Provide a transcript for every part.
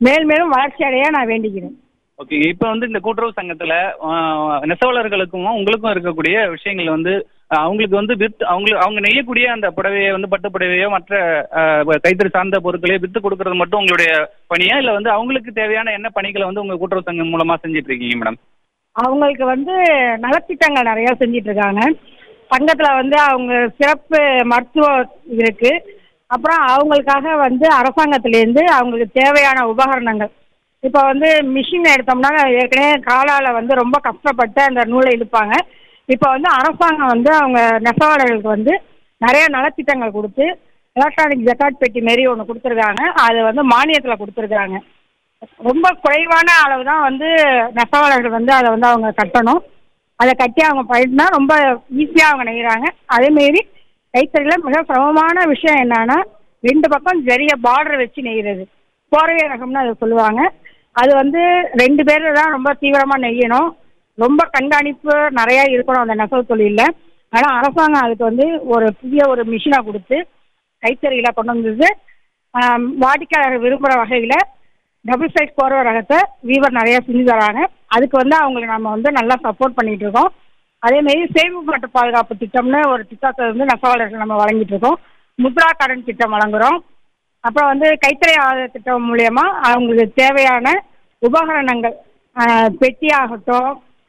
மேல் மேலும் வளர்ச்சி அடைய நான் வேண்டிக்கிறேன் ஓகே இப்போ வந்து இந்த கூட்டுறவு சங்கத்துல ஆஹ், நெசவாளர்களுக்கும் உங்களுக்கும் இருக்கக்கூடிய விஷயங்கள் வந்து ஆஹ், அவங்களுக்கு வந்து வித்து அவங்களுக்கு அவங்க நெய்யக்கூடிய அந்த புடவையை வந்து பட்டு புடவையோ மற்ற ஆஹ், கைத்தறி சார்ந்த பொருட்களையோ வித்து கொடுக்கறது மட்டும் உங்களுடைய பணியா இல்ல வந்து அவங்களுக்கு தேவையான என்ன பணிகளை வந்து உங்க கூட்டுறவு சங்கம் மூலமா செஞ்சுட்டு இருக்கீங்க மேடம் அவங்களுக்கு வந்து நலத்திட்டங்கள் நிறையா செஞ்சிட்டு இருக்காங்க சங்கத்தில் வந்து அவங்க சிறப்பு மருத்துவம் இருக்கு அப்புறம் அவங்களுக்காக வந்து அரசாங்கத்திலேருந்து அவங்களுக்கு தேவையான உபகரணங்கள் இப்போ வந்து மிஷின் எடுத்தோம்னா ஏற்கனவே காலால் வந்து ரொம்ப கஷ்டப்பட்டு அந்த நூலை இழுப்பாங்க இப்போ வந்து அரசாங்கம் வந்து அவங்க நெசவாளர்களுக்கு வந்து நிறைய நலத்திட்டங்கள் கொடுத்து எலக்ட்ரானிக் ஜக்காட் பெட்டி மாரி ஒன்று கொடுத்துருக்காங்க அது வந்து மானியத்தில் கொடுத்துருக்காங்க ரொம்ப குறைவான அளவு தான் வந்து நெசவாளர்கள் வந்து அதை வந்து அவங்க கட்டணும் அதை கட்டி அவங்க பயிர்னா ரொம்ப ஈஸியாக அவங்க நெய்கிறாங்க அதேமாரி கைத்தறியில் மிக சிரமமான விஷயம் என்னன்னா ரெண்டு பக்கம் ஜரிய பார்டர் வச்சு நெய்கிறது கோரவை ரகம்னு அதை சொல்லுவாங்க அது வந்து ரெண்டு பேர் தான் ரொம்ப தீவிரமாக நெய்யணும் ரொம்ப கண்காணிப்பு நிறையா இருக்கணும் அந்த நெசவு தொழிலில் ஆனால் அரசாங்கம் அதுக்கு வந்து ஒரு புதிய ஒரு மிஷினை கொடுத்து கைத்தறியில் கொண்டு வந்தது ஆம், வாடிக்கையாளர் விரும்புகிற வகையில் டபுள் சைஸ் போர்வை ரகத்தை வீவர் நிறையா செஞ்சு தராங்க அதுக்கு வந்து அவங்களுக்கு நம்ம வந்து நல்லா சப்போர்ட் பண்ணிட்டு இருக்கோம் அதேமாரி சேமிப்பு மற்றும் பாதுகாப்பு திட்டம்னு ஒரு திட்டத்தை வந்து நெசவாளர்கள் நம்ம வழங்கிட்டு இருக்கோம் முத்ரா கடன் திட்டம் வழங்குறோம் அப்புறம் வந்து கைத்தறி ஆதார திட்டம் மூலயமா அவங்களுக்கு தேவையான உபகரணங்கள் ஆஹ், பெட்டி ஆகட்டும்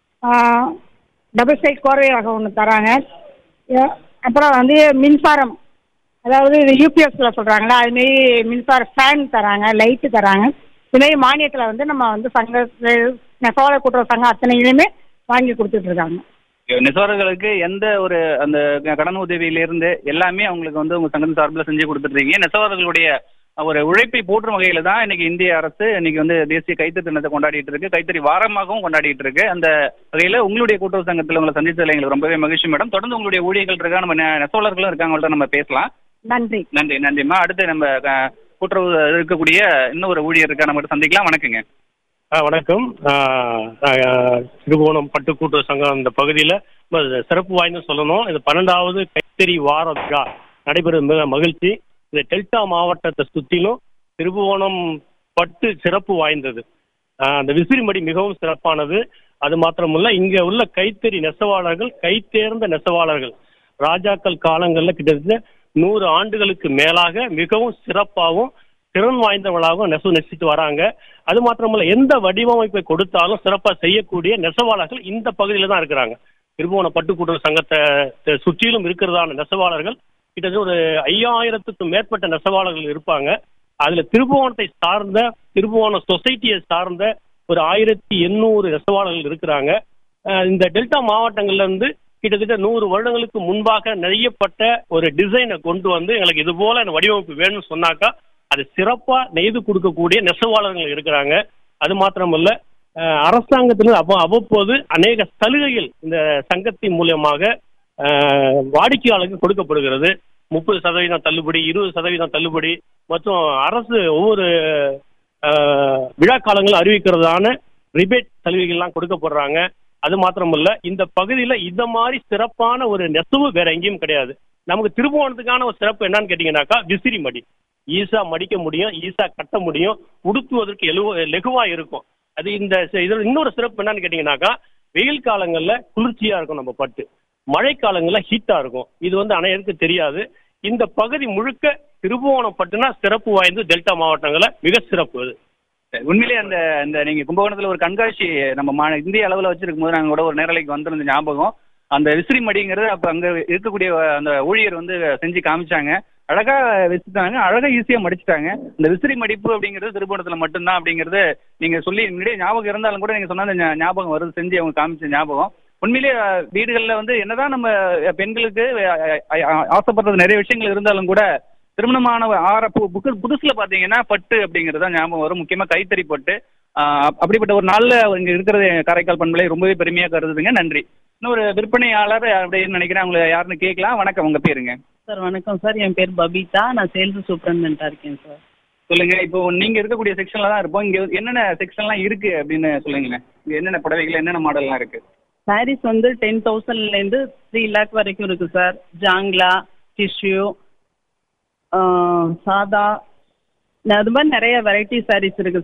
டபுள் சைஸ் கோர்வை ரகம் ஒன்று தராங்க ஏ- அப்புறம் வந்து மின்சாரம் அதாவது இது யூபிஎஸ்ல சொல்கிறாங்களா அதுமாரி மின்சார ஃபேன் தராங்க லைட்டு தராங்க இதுமாரி மானியத்தில் வந்து நம்ம வந்து சங்க நெசவாளர் கூட்டுறவு சங்கம் அத்தனையுமே வாங்கி கொடுத்துட்டு இருக்காங்க நெசவாளர்களுக்கு எந்த ஒரு அந்த கடன் உதவியிலிருந்து எல்லாமே அவங்களுக்கு வந்து உங்க சங்கத்தின் சார்பில் செஞ்சு கொடுத்துட்ருக்கீங்க நெசவாளர்களுடைய ஒரு உழைப்பை போற்றும் வகையில தான் இன்னைக்கு இந்திய அரசு இன்னைக்கு வந்து தேசிய கைத்தறி தினத்தை கொண்டாடிட்டு இருக்கு கைத்தறி வாரமாகவும் கொண்டாடிட்டு இருக்கு அந்த வகையில உங்களுடைய கூட்டுறவு சங்கத்தில் உங்களை சந்தித்ததில் எங்களுக்கு ரொம்பவே மகிழ்ச்சி மேடம் தொடர்ந்து உங்களுடைய ஊழியர்கள் இருக்கா நம்ம நெ- நெசவாளர்களும் இருக்காங்கள்ட்ட நம்ம பேசலாம் நன்றி நன்றி நன்றிம்மா அடுத்து நம்ம அஹ், கூட்டுறவு இருக்கக்கூடிய இன்னொரு ஊழியர் இருக்கா நம்ம சந்திக்கலாம் வணக்கங்க ஆ வணக்கம் ஆ, ஆ, திருவோணம் பட்டு கூட்டுறவு சங்கம் இந்த பகுதியில் சிறப்பு வாய்ந்து சொல்லணும் இது பன்னெண்டாவது கைத்தறி வார விழா நடைபெறும் மிக மகிழ்ச்சி இந்த டெல்டா மாவட்டத்தை சுற்றிலும் திருபுவனம் பட்டு சிறப்பு வாய்ந்தது ஆ, அந்த விசிறிமடி மிகவும் சிறப்பானது அது மாத்திரமல்ல இங்கே உள்ள கைத்தறி நெசவாளர்கள் கைத்தேர்ந்த நெசவாளர்கள் ராஜாக்கள் காலங்களில் கிட்டத்தட்ட நூறு ஆண்டுகளுக்கு மேலாக மிகவும் சிறப்பாகவும் திறன் வாய்ந்தவர்களாகவும் நெசவு நெசிட்டு வராங்க அது மாத்திரமல்ல எந்த வடிவமைப்பை கொடுத்தாலும் சிறப்பாக செய்யக்கூடிய நெசவாளர்கள் இந்த பகுதியில் தான் இருக்கிறாங்க திருபுவன பட்டுக்கூட்டுறவு சங்கத்தை த- சுற்றிலும் இருக்கிறதான நெசவாளர்கள் கிட்டத்தட்ட ஒரு ஐயாயிரத்துக்கும் மேற்பட்ட நெசவாளர்கள் இருப்பாங்க அதுல திருபுவனத்தை சார்ந்த திருபுவன சொசைட்டியை சார்ந்த ஒரு ஆயிரத்தி எண்ணூறு நெசவாளர்கள் இருக்கிறாங்க அஹ் இந்த டெல்டா மாவட்டங்கள்ல இருந்து கிட்டத்தட்ட நூறு வருடங்களுக்கு முன்பாக நெய்யப்பட்ட ஒரு டிசைனை கொண்டு வந்து எங்களுக்கு இது போல இந்த வடிவமைப்பு வேணும்னு சொன்னாக்கா அது சிறப்பா நெய்து கொடுக்கக்கூடிய நெசவாளர்கள் இருக்கிறாங்க அது மாத்திரமல்ல அஹ் அரசாங்கத்திலிருந்து அப்போ அவ்வப்போது அநேக சலுகைகள் இந்த சங்கத்தின் மூலியமாக அஹ், வாடிக்கையாளருக்கு கொடுக்கப்படுகிறது முப்பது சதவீதம் தள்ளுபடி இருபது சதவீதம் தள்ளுபடி மற்றும் அரசு ஒவ்வொரு அஹ், விழா காலங்களும் அறிவிக்கிறதான ரிபேட் சலுகைகள்லாம் கொடுக்கப்படுறாங்க அது மாத்திரமல்ல இந்த பகுதியில இந்த மாதிரி சிறப்பான ஒரு நெசவு வேற எங்கேயும் கிடையாது நமக்கு திருபுவனத்துக்கான ஒரு சிறப்பு என்னன்னு கேட்டீங்கன்னாக்கா விசிறி மடி ஈஸா மடிக்க முடியும் ஈஸா கட்ட முடியும் உடுத்துவதற்கு எழுவ லெகுவா இருக்கும் அது இந்த சி- இதுல இன்னொரு சிறப்பு என்னன்னு கேட்டீங்கன்னாக்கா வெயில் காலங்கள்ல குளிர்ச்சியா இருக்கும் நம்ம பட்டு மழை காலங்கள்ல ஹீட்டா இருக்கும் இது வந்து அனைவருக்கும் தெரியாது இந்த பகுதி முழுக்க திருபுவனம் பட்டுனா சிறப்பு வாய்ந்து டெல்டா மாவட்டங்கள்ல மிக சிறப்பு இது சரி, உண்மையிலேயே அந்த இந்த நீங்க கும்பகோணத்துல ஒரு கண்காட்சி நம்ம மா இந்திய அளவில் வச்சிருக்கும் போது நாங்கள் கூட ஒரு நேரலைக்கு வந்திருந்த ஞாபகம் அந்த விசிறி மடிங்கிறது அப்போ அங்கே இருக்கக்கூடிய அந்த ஊழியர் வந்து செஞ்சு காமிச்சாங்க அழகா வச்சுட்டாங்க அழகா ஈஸியா மடிச்சிட்டாங்க இந்த விசிறி மடிப்பு அப்படிங்கிறது திருப்பணத்துல மட்டும்தான் அப்படிங்கிறது நீங்க சொல்லி முன்னாடியே ஞாபகம் இருந்தாலும் கூட நீங்க சொன்ன அந்த ஞா- ஞாபகம் வருது செஞ்சு அவங்க காமிச்ச ஞாபகம் உண்மையிலேயே அஹ், வீடுகள்ல வந்து என்னதான் நம்ம அஹ், பெண்களுக்கு அஹ், அஹ், ஆசைப்படுறது நிறைய விஷயங்கள் இருந்தாலும் கூட திருமணமான ஆற பு- புக்கு புதுசுல பாத்தீங்கன்னா பட்டு அப்படிங்கிறது தான் ஞாபகம் வரும் முக்கியமா கைத்தறி பட்டு ஆஹ் அப்- அப்படிப்பட்ட ஒரு நாள்ல இங்க இருக்கிறது காரைக்கால் பண்பலை ரொம்பவே பெருமையா கருதுதுங்க நன்றி இன்னொரு விற்பனையாளர் அப்படின்னு நினைக்கிறேன் அவங்களை யாருன்னு கேட்கலாம் வணக்கம் உங்க பேருங்க சார் வணக்கம் சார் என் பேர் பபிதா நான் சேல்ஸ் சூப்பரண்டாக இருக்கேன் சார் சொல்லுங்க இப்போ நீங்க இருக்கக்கூடிய செக்ஷன்ல தான் இருப்போம் இங்க என்னென்ன செக்ஷன்லாம் இருக்கு அப்படின்னு சொல்லுங்களேன் இங்க என்னென்ன புடவைகள் என்னென்ன மாடல்லாம் இருக்கு சாரீஸ் வந்து டென் தௌசண்ட்லேருந்து த்ரீ லேக் வரைக்கும் இருக்குது சார் ஜாங்லா டிஷ்யூ சாதா அது மாதிரி நிறைய வெரைட்டி சாரீஸ் இருக்குது